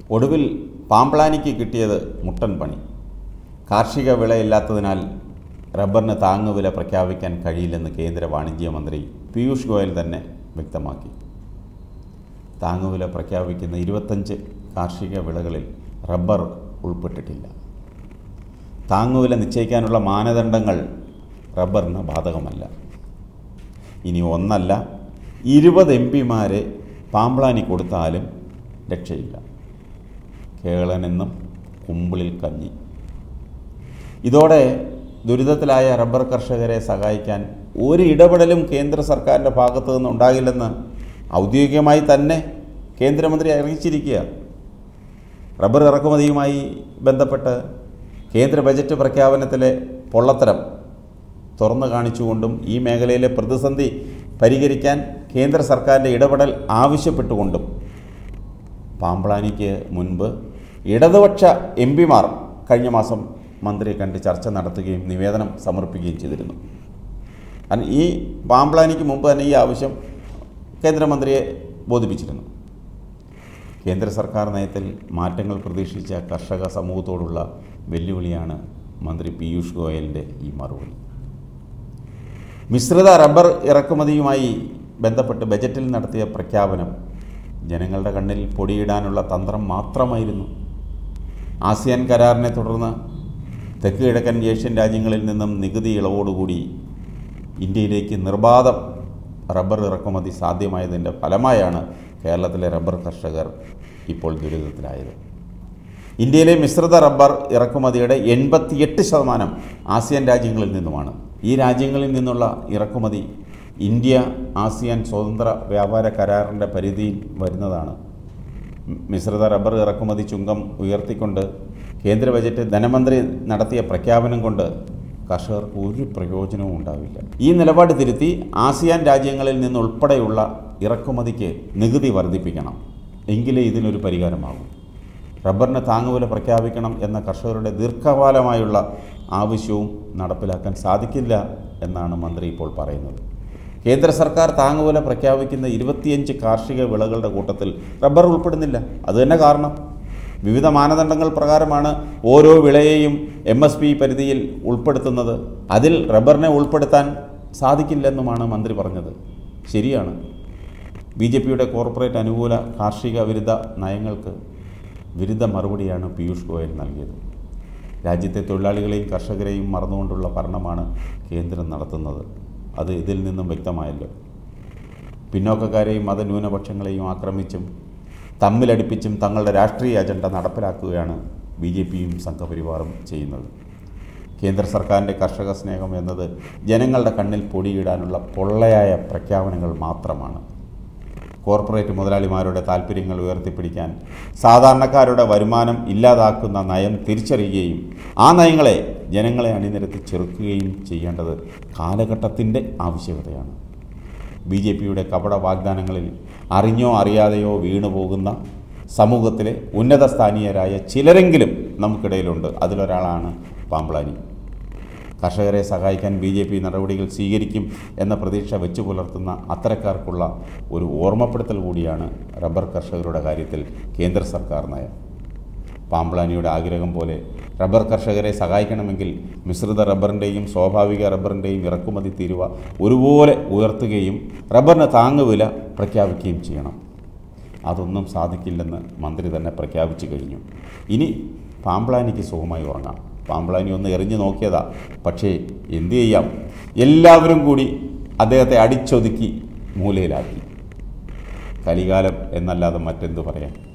ഒടുവിൽ പാമ്പ്ലാനിക്ക് കിട്ടിയത് മുട്ടൻ പണി കാർഷിക വിളയില്ലാത്തതിനാൽ റബ്ബറിന് താങ്ങുവില പ്രഖ്യാപിക്കാൻ കഴിയില്ലെന്ന് കേന്ദ്ര വാണിജ്യ മന്ത്രി പീയൂഷ് ഗോയൽ തന്നെ വ്യക്തമാക്കി താങ്ങുവില പ്രഖ്യാപിക്കുന്ന ഇരുപത്തഞ്ച് കാർഷിക വിളകളിൽ റബ്ബർ ഉൾപ്പെട്ടിട്ടില്ല താങ്ങുവില നിശ്ചയിക്കാനുള്ള മാനദണ്ഡങ്ങൾ റബ്ബറിന് ബാധകമല്ല ഇനി ഒന്നല്ല ഇരുപത് എം പിമാരെ പാമ്പ്ലാനി കൊടുത്താലും രക്ഷയില്ല കേളനെന്നും കുമ്പിളിൽ കഞ്ഞി ഇതോടെ ദുരിതത്തിലായ റബ്ബർ കർഷകരെ സഹായിക്കാൻ ഒരു ഇടപെടലും കേന്ദ്ര സർക്കാരിൻ്റെ ഭാഗത്തു നിന്നുണ്ടാകില്ലെന്ന് ഔദ്യോഗികമായി തന്നെ കേന്ദ്രമന്ത്രി അറിയിച്ചിരിക്കുക റബ്ബർ ഇറക്കുമതിയുമായി ബന്ധപ്പെട്ട് കേന്ദ്ര ബജറ്റ് പ്രഖ്യാപനത്തിലെ പൊള്ളത്തരം തുറന്നു കാണിച്ചുകൊണ്ടും ഈ മേഖലയിലെ പ്രതിസന്ധി പരിഹരിക്കാൻ കേന്ദ്ര സർക്കാരിൻ്റെ ഇടപെടൽ ആവശ്യപ്പെട്ടുകൊണ്ടും പാമ്പ്ളാനിക്ക് മുൻപ് ഇടതുപക്ഷ എം പിമാർ കഴിഞ്ഞ മാസം മന്ത്രിയെ കണ്ട് ചർച്ച നടത്തുകയും നിവേദനം സമർപ്പിക്കുകയും ചെയ്തിരുന്നു കാരണം ഈ പാമ്പ്ളാനിക്ക് മുമ്പ് തന്നെ ഈ ആവശ്യം കേന്ദ്രമന്ത്രിയെ ബോധിപ്പിച്ചിരുന്നു കേന്ദ്ര സർക്കാർ നയത്തിൽ മാറ്റങ്ങൾ പ്രതീക്ഷിച്ച കർഷക സമൂഹത്തോടുള്ള വെല്ലുവിളിയാണ് മന്ത്രി പീയൂഷ് ഗോയലിൻ്റെ ഈ മറുപടി മിശ്രിത റബ്ബർ ഇറക്കുമതിയുമായി ബന്ധപ്പെട്ട് ബജറ്റിൽ നടത്തിയ പ്രഖ്യാപനം ജനങ്ങളുടെ കണ്ണിൽ പൊടിയിടാനുള്ള തന്ത്രം മാത്രമായിരുന്നു ആസിയാൻ കരാറിനെ തുടർന്ന് തെക്ക് കിഴക്കൻ ഏഷ്യൻ രാജ്യങ്ങളിൽ നിന്നും നികുതി ഇളവോടുകൂടി ഇന്ത്യയിലേക്ക് നിർബാധം റബ്ബർ ഇറക്കുമതി സാധ്യമായതിൻ്റെ ഫലമായാണ് കേരളത്തിലെ റബ്ബർ കർഷകർ ഇപ്പോൾ ദുരിതത്തിലായത് ഇന്ത്യയിലെ മിശ്രിത റബ്ബർ ഇറക്കുമതിയുടെ എൺപത്തിയെട്ട് ശതമാനം ആസിയാൻ രാജ്യങ്ങളിൽ നിന്നുമാണ് ഈ രാജ്യങ്ങളിൽ നിന്നുള്ള ഇറക്കുമതി ഇന്ത്യ ആസിയാൻ സ്വതന്ത്ര വ്യാപാര കരാറിൻ്റെ പരിധിയിൽ വരുന്നതാണ് മിശ്രിത റബ്ബർ ഇറക്കുമതി ചുങ്കം ഉയർത്തിക്കൊണ്ട് കേന്ദ്ര ബജറ്റ് ധനമന്ത്രി നടത്തിയ പ്രഖ്യാപനം കൊണ്ട് കർഷകർക്ക് ഒരു പ്രയോജനവും ഉണ്ടാവില്ല ഈ നിലപാട് തിരുത്തി ആസിയാൻ രാജ്യങ്ങളിൽ നിന്നുൾപ്പെടെയുള്ള ഇറക്കുമതിക്ക് നികുതി വർദ്ധിപ്പിക്കണം എങ്കിലേ ഇതിനൊരു പരിഹാരമാകും റബ്ബറിന് താങ്ങുവില പ്രഖ്യാപിക്കണം എന്ന കർഷകരുടെ ദീർഘകാലമായുള്ള ആവശ്യവും നടപ്പിലാക്കാൻ സാധിക്കില്ല എന്നാണ് മന്ത്രി ഇപ്പോൾ പറയുന്നത് കേന്ദ്ര സർക്കാർ താങ്ങുവില പ്രഖ്യാപിക്കുന്ന ഇരുപത്തിയഞ്ച് കാർഷിക വിളകളുടെ കൂട്ടത്തിൽ റബ്ബർ ഉൾപ്പെടുന്നില്ല അതുതന്നെ കാരണം വിവിധ മാനദണ്ഡങ്ങൾ പ്രകാരമാണ് ഓരോ വിളയെയും എം എസ് പി പരിധിയിൽ ഉൾപ്പെടുത്തുന്നത് അതിൽ റബ്ബറിനെ ഉൾപ്പെടുത്താൻ സാധിക്കില്ലെന്നുമാണ് മന്ത്രി പറഞ്ഞത് ശരിയാണ് ബി ജെ പിയുടെ കോർപ്പറേറ്റ് അനുകൂല കാർഷിക വിരുദ്ധ നയങ്ങൾക്ക് വിരുദ്ധ മറുപടിയാണ് പീയൂഷ് ഗോയൽ നൽകിയത് രാജ്യത്തെ തൊഴിലാളികളെയും കർഷകരെയും മറന്നുകൊണ്ടുള്ള ഭരണമാണ് കേന്ദ്രം നടത്തുന്നത് അത് ഇതിൽ നിന്നും വ്യക്തമായല്ലോ പിന്നോക്കക്കാരെയും മതന്യൂനപക്ഷങ്ങളെയും ആക്രമിച്ചും തമ്മിലടിപ്പിച്ചും തങ്ങളുടെ രാഷ്ട്രീയ അജണ്ട നടപ്പിലാക്കുകയാണ് ബി ജെ പിയും സംഘപരിവാറും ചെയ്യുന്നത് കേന്ദ്ര സർക്കാരിൻ്റെ കർഷക സ്നേഹം എന്നത് ജനങ്ങളുടെ കണ്ണിൽ പൊടിയിടാനുള്ള പൊള്ളയായ പ്രഖ്യാപനങ്ങൾ മാത്രമാണ് കോർപ്പറേറ്റ് മുതലാളിമാരുടെ താൽപ്പര്യങ്ങൾ ഉയർത്തിപ്പിടിക്കാൻ സാധാരണക്കാരുടെ വരുമാനം ഇല്ലാതാക്കുന്ന നയം തിരിച്ചറിയുകയും ആ നയങ്ങളെ ജനങ്ങളെ അണിനിരത്തി ചെറുക്കുകയും ചെയ്യേണ്ടത് കാലഘട്ടത്തിൻ്റെ ആവശ്യകതയാണ് ബി ജെ പിയുടെ കപട വാഗ്ദാനങ്ങളിൽ അറിഞ്ഞോ അറിയാതെയോ വീണുപോകുന്ന സമൂഹത്തിലെ ഉന്നത സ്ഥാനീയരായ ചിലരെങ്കിലും നമുക്കിടയിലുണ്ട് അതിലൊരാളാണ് പാമ്പ്ളാനി കർഷകരെ സഹായിക്കാൻ ബി ജെ പി നടപടികൾ സ്വീകരിക്കും എന്ന പ്രതീക്ഷ വെച്ചു പുലർത്തുന്ന അത്തരക്കാർക്കുള്ള ഒരു ഓർമ്മപ്പെടുത്തൽ കൂടിയാണ് റബ്ബർ കർഷകരുടെ കാര്യത്തിൽ കേന്ദ്ര സർക്കാർ നയം പാമ്പ്ളാനിയുടെ ആഗ്രഹം പോലെ റബ്ബർ കർഷകരെ സഹായിക്കണമെങ്കിൽ മിശ്രിത റബ്ബറിൻ്റെയും സ്വാഭാവിക റബ്ബറിൻ്റെയും ഇറക്കുമതി തീരുവ ഒരുപോലെ ഉയർത്തുകയും റബ്ബറിന് താങ്ങുവില പ്രഖ്യാപിക്കുകയും ചെയ്യണം അതൊന്നും സാധിക്കില്ലെന്ന് മന്ത്രി തന്നെ പ്രഖ്യാപിച്ചു കഴിഞ്ഞു ഇനി പാമ്പ്ളാനിക്ക് സുഖമായി ഉറങ്ങാം പാമ്പ്ളാനി ഒന്ന് എറിഞ്ഞു നോക്കിയതാ പക്ഷേ എന്തു ചെയ്യാം എല്ലാവരും കൂടി അദ്ദേഹത്തെ അടിച്ചൊതുക്കി മൂലയിലാക്കി കലികാലം എന്നല്ലാതെ മറ്റെന്തു പറയാം